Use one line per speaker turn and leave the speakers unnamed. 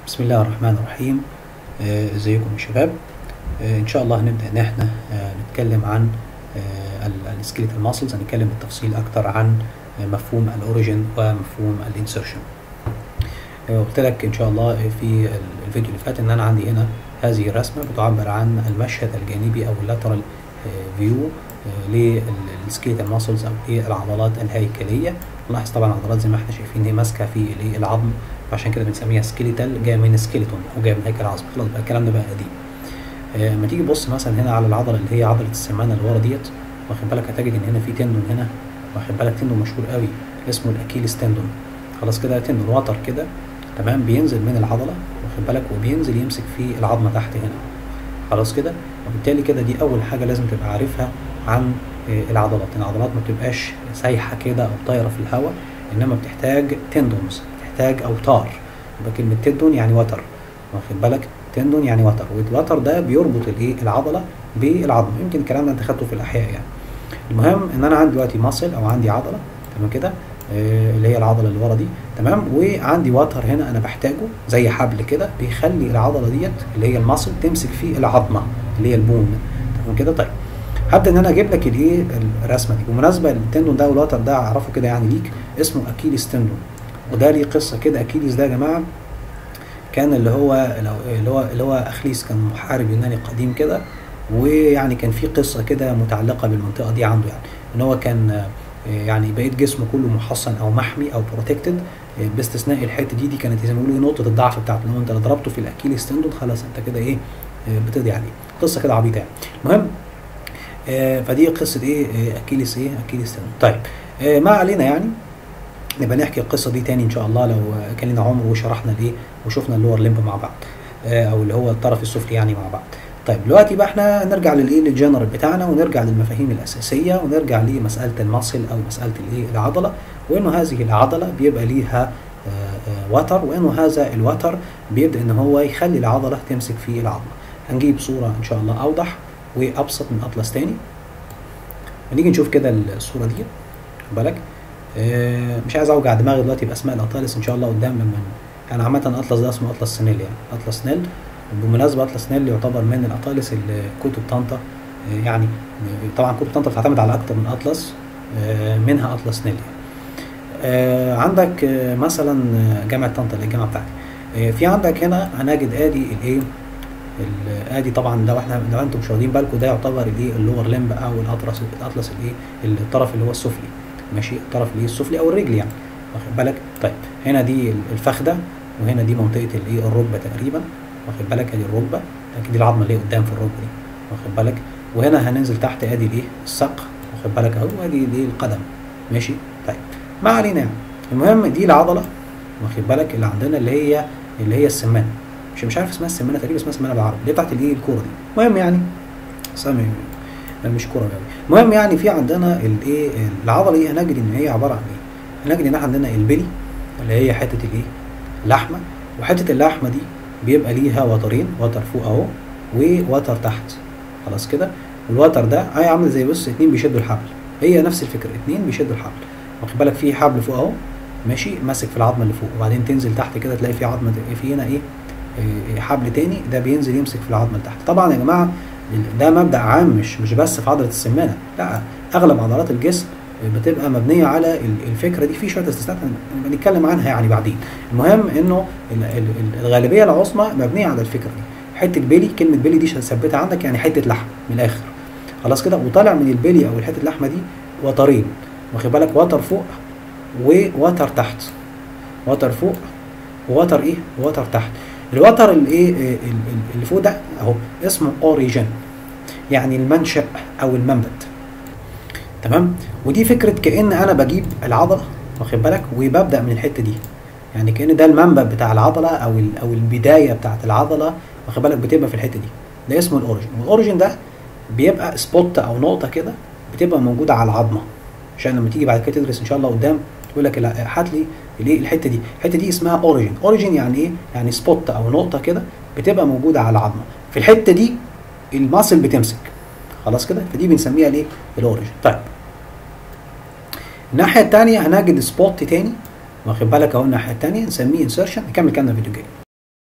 بسم الله الرحمن الرحيم آه، ازيكم يا شباب آه، ان شاء الله هنبدا ان احنا آه، نتكلم عن السكيلتال ماسلز هنتكلم بالتفصيل اكتر عن آه، مفهوم الاوريجين ومفهوم الانسرشن قلت لك ان شاء الله في ال- الفيديو اللي فات ان انا عندي هنا هذه الرسمه بتعبر عن المشهد الجانبي او اللاترال فيو للسكيلتال ماسلز او للعضلات الهيكليه نلاحظ طبعا العضلات زي ما احنا شايفين هي ماسكه في الايه العظم فعشان كده بنسميها سكيليتال جايه من سكيلتون وجايه من هيكل العظم خلاص بقى الكلام ده بقى قديم آه، لما تيجي تبص مثلا هنا على العضله اللي هي عضله السمانه اللي ورا ديت واخد بالك هتجد ان هنا في تندون هنا واخد بالك تندون مشهور قوي اسمه الاكيليس تندون خلاص كده تندون وتر كده تمام بينزل من العضله واخد بالك وبينزل يمسك في العظمه تحت هنا خلاص كده وبالتالي كده دي اول حاجه لازم تبقى عارفها عن آه، العضلات العضلات ما بتبقاش سايحه كده او طايره في الهواء انما بتحتاج تندونز بتحتاج اوتار يبقى كلمه تندون يعني وتر واخد بالك تندون يعني وتر والوتر ده بيربط الايه العضله بالعظم يمكن الكلام ده انت خدته في الاحياء يعني المهم ان انا عندي دلوقتي ماسل او عندي عضله تمام كده آه، اللي هي العضله اللي ورا دي تمام وعندي وتر هنا انا بحتاجه زي حبل كده بيخلي العضله ديت اللي هي الماسل تمسك في العظمه اللي هي البون تمام كده طيب هبدا ان انا اجيب لك الايه الرسمه دي بالمناسبه التندون ده والوتر ده اعرفه كده يعني ليك اسمه اكيليس تندون وده ليه قصه كده اكيليس ده يا جماعه كان اللي هو اللي هو اللي هو اخليس كان محارب يوناني قديم كده ويعني كان في قصه كده متعلقه بالمنطقه دي عنده يعني ان هو كان آه، يعني بقيت جسمه كله محصن او محمي او بروتكتد باستثناء الحته دي دي كانت زي ما بيقولوا إيه نقطه الضعف بتاعته ان هو انت لو ضربته في الاكيليس تندون خلاص انت كده ايه آه، بتقضي عليه قصه كده عبيطه يعني المهم آه، فدي قصه ايه آه، اكيليس ايه اكيليس تندون طيب آه، ما علينا يعني نبقى نحكي القصه دي تاني ان شاء الله لو آه، كان لنا عمر وشرحنا الايه وشفنا اللور ليمب مع بعض آه، او اللي هو الطرف السفلي يعني مع بعض طيب دلوقتي بقى احنا نرجع للايه للجنرال بتاعنا ونرجع للمفاهيم الاساسيه ونرجع لمساله المصل او مساله الايه العضله وانه هذه العضله بيبقى ليها آه، آه، وتر وانه هذا الوتر بيبدا ان هو يخلي العضله تمسك في العظمه هنجيب صوره ان شاء الله اوضح وابسط من اطلس تاني هنيجي نشوف كده الصوره دي خد بالك آه، مش عايز اوجع دماغي دلوقتي باسماء الاطلس ان شاء الله قدام لما يعني عامه اطلس ده اسمه اطلس سنيل يعني اطلس سنيل بالمناسبه اطلس سنيل يعتبر من الاطالس اللي كتب طنطا آه، يعني آه، طبعا كتب طنطا بتعتمد على اكتر من اطلس آه، منها اطلس سنيل يعني. آه، عندك آه، مثلا آه، جامعه طنطا اللي هي الجامعه بتاعتي آه، في عندك هنا هنجد ادي الايه ال- ادي طبعا لو احنا لو انتم مش واخدين بالكم ده يعتبر الايه اللور لمب او الاطلس الاطلس الايه الطرف اللي هو السفلي ماشي الطرف اللي هي السفلي او الرجل يعني واخد بالك طيب هنا دي الفخده وهنا دي منطقه الايه الركبه تقريبا واخد بالك ادي الركبه لكن دي العظمه اللي هي قدام في الركبه دي واخد بالك وهنا هننزل تحت ادي الايه الساق واخد بالك اهو وادي الايه القدم ماشي طيب ما علينا يعني المهم دي العضله واخد بالك اللي عندنا اللي هي اللي هي السمانه مش مش عارف اسمها السمانه تقريبا اسمها السمانه بالعربي اللي هي بتاعت الايه الكوره دي المهم يعني سامي مش كوره يعني المهم يعني في عندنا الايه العضله دي هنجد ان هي عباره عن ايه هنجد ان احنا عندنا البلي اللي هي حته الايه اللحمه وحته اللحمه دي بيبقى ليها وترين وتر فوق اهو ووتر تحت خلاص كده والوتر ده هي عامله زي بص اتنين بيشدوا الحبل هي نفس الفكره اتنين بيشدوا الحبل واخد بالك في حبل فوق اهو ماشي ماسك في العظمه اللي فوق وبعدين تنزل تحت كده تلاقي في عظمه في هنا ايه إيه، حبل تاني ده بينزل يمسك في العظمه اللي تحت طبعا يا جماعه ده مبدا عام مش مش بس في عضله السمانه لا اغلب عضلات الجسم بتبقى مبنيه على ال- الفكره دي في شويه استثناءات هن- هنتكلم عنها يعني بعدين المهم انه ال- ال- ال- الغالبيه العظمى مبنيه على الفكره دي حته بيلي كلمه بيلي دي ثبتها عندك يعني حته لحم من الاخر خلاص كده وطالع من البيلي او الحته اللحمه دي وترين واخد بالك وتر فوق ووتر تحت وتر فوق ووتر ايه ووتر تحت الوتر الايه ال- ال- اللي فوق ده اهو اسمه اوريجين يعني المنشأ او المنبت تمام ودي فكره كان انا بجيب العضله واخد بالك وببدا من الحته دي يعني كان ده المنبت بتاع العضله او ال- او البدايه بتاعت العضله واخد بالك بتبقى في الحته دي ده اسمه الاوريجين والاوريجين ده بيبقى سبوت او نقطه كده بتبقى موجوده على العظمه عشان لما تيجي بعد كده تدرس ان شاء الله قدام تقول لك لا، هات لي الايه الحته دي الحته دي اسمها اوريجين اوريجين يعني ايه يعني سبوت او نقطه كده بتبقى موجوده على العظمه في الحته دي الماسل بتمسك خلاص كده فدي بنسميها الايه الاوريجين طيب الناحيه الثانيه هنجد سبوت تاني واخد بالك اهو الناحيه الثانيه نسميه انسرشن نكمل كلامنا في الفيديو الجاي